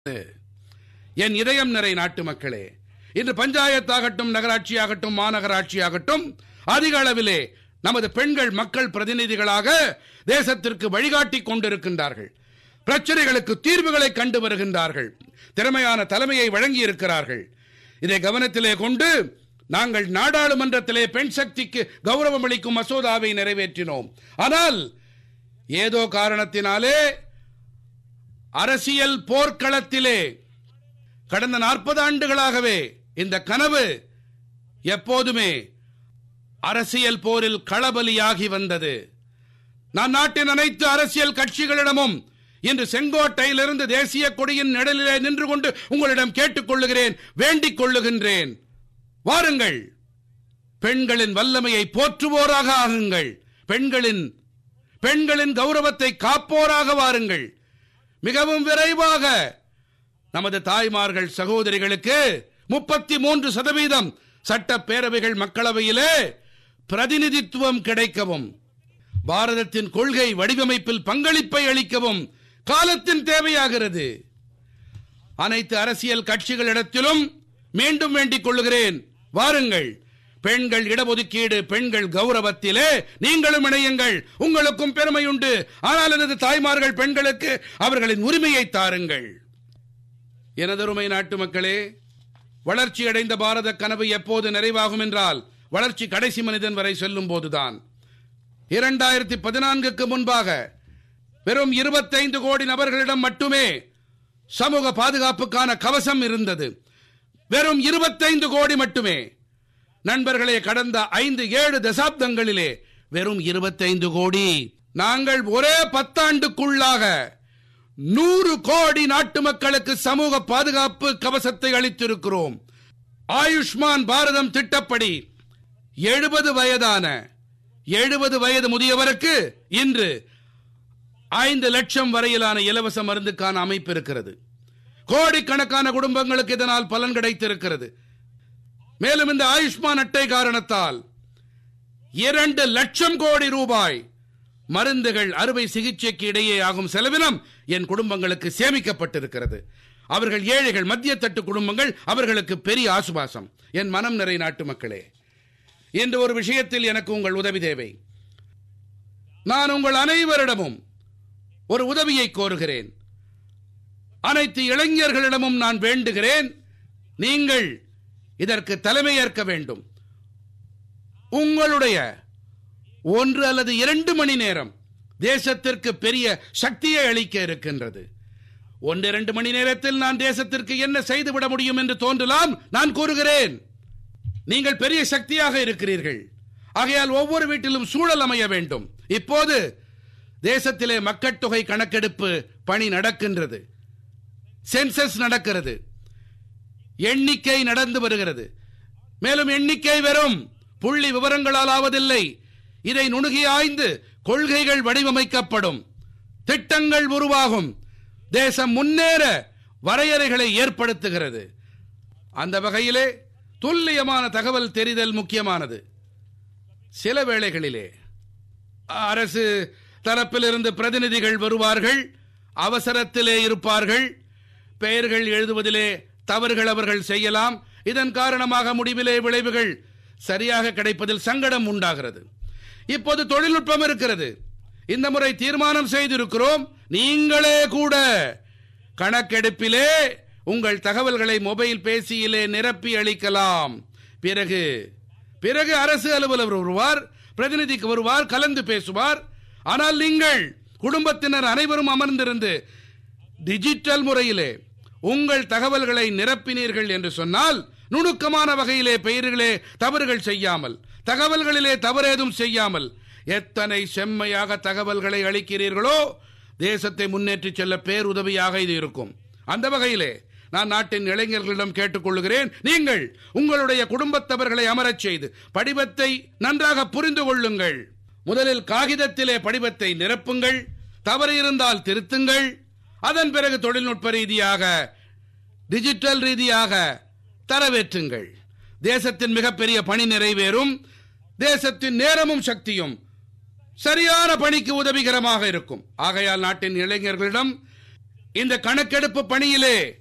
என் இதயம் நிறை நாட்டு மக்களே இன்று பஞ்சாயத்தாகட்டும் நகராட்சியாகட்டும் மாநகராட்சியாகட்டும் அதிக அளவிலே நமது பெண்கள் மக்கள் பிரதிநிதிகளாக தேசத்திற்கு வழிகாட்டிக் கொண்டிருக்கின்றார்கள் பிரச்சனைகளுக்கு தீர்வுகளை கண்டு வருகின்றார்கள் திறமையான தலைமையை வழங்கி இருக்கிறார்கள் இதை கவனத்திலே கொண்டு நாங்கள் நாடாளுமன்றத்திலே பெண் சக்திக்கு கௌரவம் அளிக்கும் மசோதாவை நிறைவேற்றினோம் ஆனால் ஏதோ காரணத்தினாலே அரசியல் போர்க்களத்திலே கடந்த நாற்பது ஆண்டுகளாகவே இந்த கனவு எப்போதுமே அரசியல் போரில் களபலியாகி வந்தது நான் நாட்டின் அனைத்து அரசியல் கட்சிகளிடமும் இன்று செங்கோட்டையிலிருந்து தேசிய கொடியின் நிழலிலே நின்று கொண்டு உங்களிடம் கேட்டுக்கொள்ளுகிறேன் வேண்டிக் கொள்ளுகின்றேன் வாருங்கள் பெண்களின் வல்லமையை போற்றுவோராக ஆகுங்கள் பெண்களின் பெண்களின் கௌரவத்தை காப்போராக வாருங்கள் மிகவும் விரைவாக நமது தாய்மார்கள் சகோதரிகளுக்கு முப்பத்தி மூன்று சதவீதம் சட்டப்பேரவைகள் மக்களவையிலே பிரதிநிதித்துவம் கிடைக்கவும் பாரதத்தின் கொள்கை வடிவமைப்பில் பங்களிப்பை அளிக்கவும் காலத்தின் தேவையாகிறது அனைத்து அரசியல் கட்சிகளிடத்திலும் மீண்டும் வேண்டிக் கொள்ளுகிறேன் வாருங்கள் பெண்கள் இடஒதுக்கீடு பெண்கள் கௌரவத்திலே நீங்களும் இணையுங்கள் உங்களுக்கும் பெருமை உண்டு ஆனால் எனது தாய்மார்கள் பெண்களுக்கு அவர்களின் உரிமையை தாருங்கள் எனதருமை நாட்டு மக்களே வளர்ச்சி அடைந்த பாரத கனவு எப்போது நிறைவாகும் என்றால் வளர்ச்சி கடைசி மனிதன் வரை செல்லும் போதுதான் இரண்டாயிரத்தி பதினான்குக்கு முன்பாக வெறும் இருபத்தைந்து கோடி நபர்களிடம் மட்டுமே சமூக பாதுகாப்புக்கான கவசம் இருந்தது வெறும் இருபத்தைந்து கோடி மட்டுமே நண்பர்களே கடந்த ஐந்து ஏழு தசாப்தங்களிலே வெறும் இருபத்தைந்து கோடி நாங்கள் ஒரே பத்தாண்டுக்குள்ளாக நூறு கோடி நாட்டு மக்களுக்கு சமூக பாதுகாப்பு கவசத்தை அளித்திருக்கிறோம் ஆயுஷ்மான் பாரதம் திட்டப்படி எழுபது வயதான எழுபது வயது முதியவருக்கு இன்று ஐந்து லட்சம் வரையிலான இலவச மருந்துக்கான அமைப்பு இருக்கிறது கோடிக்கணக்கான குடும்பங்களுக்கு இதனால் பலன் கிடைத்திருக்கிறது மேலும் இந்த ஆயுஷ்மான் அட்டை காரணத்தால் இரண்டு லட்சம் கோடி ரூபாய் மருந்துகள் அறுவை சிகிச்சைக்கு இடையே ஆகும் செலவினம் என் குடும்பங்களுக்கு சேமிக்கப்பட்டிருக்கிறது அவர்கள் ஏழைகள் மத்திய தட்டு குடும்பங்கள் அவர்களுக்கு பெரிய ஆசுபாசம் என் மனம் நிறை நாட்டு மக்களே இன்று ஒரு விஷயத்தில் எனக்கு உங்கள் உதவி தேவை நான் உங்கள் அனைவரிடமும் ஒரு உதவியை கோருகிறேன் அனைத்து இளைஞர்களிடமும் நான் வேண்டுகிறேன் நீங்கள் இதற்கு தலைமையேற்க வேண்டும் உங்களுடைய ஒன்று அல்லது இரண்டு மணி நேரம் தேசத்திற்கு பெரிய சக்தியை அளிக்க இருக்கின்றது ஒன்று இரண்டு மணி நேரத்தில் நான் தேசத்திற்கு என்ன செய்துவிட முடியும் என்று தோன்றலாம் நான் கூறுகிறேன் நீங்கள் பெரிய சக்தியாக இருக்கிறீர்கள் ஆகையால் ஒவ்வொரு வீட்டிலும் சூழல் அமைய வேண்டும் இப்போது தேசத்திலே மக்கட்தொகை கணக்கெடுப்பு பணி நடக்கின்றது சென்சஸ் நடக்கிறது எண்ணிக்கை நடந்து வருகிறது மேலும் எண்ணிக்கை வெறும் புள்ளி விவரங்களால் ஆவதில்லை இதை நுணுகி ஆய்ந்து கொள்கைகள் வடிவமைக்கப்படும் திட்டங்கள் உருவாகும் தேசம் முன்னேற வரையறைகளை ஏற்படுத்துகிறது அந்த வகையிலே துல்லியமான தகவல் தெரிதல் முக்கியமானது சில வேளைகளிலே அரசு தரப்பிலிருந்து பிரதிநிதிகள் வருவார்கள் அவசரத்திலே இருப்பார்கள் பெயர்கள் எழுதுவதிலே தவறுகள் அவர்கள் செய்யலாம் இதன் காரணமாக முடிவிலே விளைவுகள் சரியாக கிடைப்பதில் சங்கடம் உண்டாகிறது இப்போது தொழில்நுட்பம் இருக்கிறது இந்த முறை தீர்மானம் செய்திருக்கிறோம் நீங்களே கூட கணக்கெடுப்பிலே உங்கள் தகவல்களை மொபைல் பேசியிலே நிரப்பி அளிக்கலாம் பிறகு பிறகு அரசு அலுவலர் வருவார் பிரதிநிதிக்கு வருவார் கலந்து பேசுவார் ஆனால் நீங்கள் குடும்பத்தினர் அனைவரும் அமர்ந்திருந்து டிஜிட்டல் முறையிலே உங்கள் தகவல்களை நிரப்பினீர்கள் என்று சொன்னால் நுணுக்கமான வகையிலே பெயர்களே தவறுகள் செய்யாமல் தகவல்களிலே தவறேதும் செய்யாமல் எத்தனை செம்மையாக தகவல்களை அளிக்கிறீர்களோ தேசத்தை முன்னேற்றி செல்ல பேருதவியாக இது இருக்கும் அந்த வகையிலே நான் நாட்டின் இளைஞர்களிடம் கேட்டுக்கொள்கிறேன் நீங்கள் உங்களுடைய குடும்பத்தவர்களை அமரச் செய்து படிவத்தை நன்றாக புரிந்து கொள்ளுங்கள் முதலில் காகிதத்திலே படிவத்தை நிரப்புங்கள் தவறு இருந்தால் திருத்துங்கள் அதன் பிறகு தொழில்நுட்ப ரீதியாக டிஜிட்டல் ரீதியாக தரவேற்றுங்கள் தேசத்தின் மிகப்பெரிய பணி நிறைவேறும் தேசத்தின் நேரமும் சக்தியும் சரியான பணிக்கு உதவிகரமாக இருக்கும் ஆகையால் நாட்டின் இளைஞர்களிடம் இந்த கணக்கெடுப்பு பணியிலே